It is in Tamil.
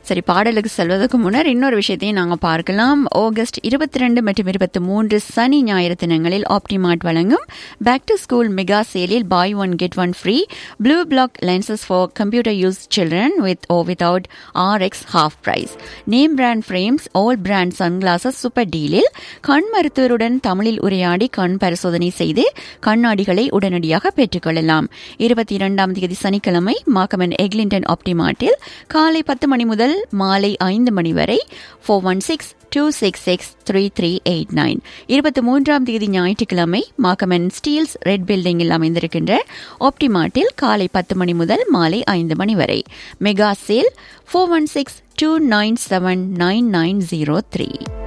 சரி பாடலுக்கு செல்வதற்கு முன்னர் இன்னொரு விஷயத்தையும் நாங்கள் பார்க்கலாம் ஆகஸ்ட் இருபத்தி ரெண்டு மற்றும் இருபத்தி மூன்று சனி ஞாயிறு தினங்களில் ஆப்டிமார்ட் வழங்கும் பேக் டு ஸ்கூல் மெகா சேலில் buy one get one free blue black lenses for computer use children with ஓ without R X half price name brand frames all brand sunglasses super டீலில் கண் மருத்துவருடன் தமிழில் உரையாடி கண் பரிசோதனை செய்து கண்ணாடிகளை உடனடியாக பெற்றுக்கொள்ளலாம் இருபத்தி இரண்டாம் தேதி சனிக்கிழமை மாக்கமன் எக்லிண்டன் ஆப்டிமார்ட்டில் காலை பத்து மணி முதல் மாலை ஐந்து மணி வரை four one six two six six three three eight nine இருபத்தி மூன்றாம் தேதி ஞாயிற்றுக்கிழமை மாக்கமன் ஸ்டீல்ஸ் ரெட் பில்டிங்கில் அமைந்திருக்கின்ற ஆப்டிமார்ட்டில் காலை பத்து மணி முதல் மாலை ஐந்து மணி வரை mega sale four one six two nine seven nine nine zero three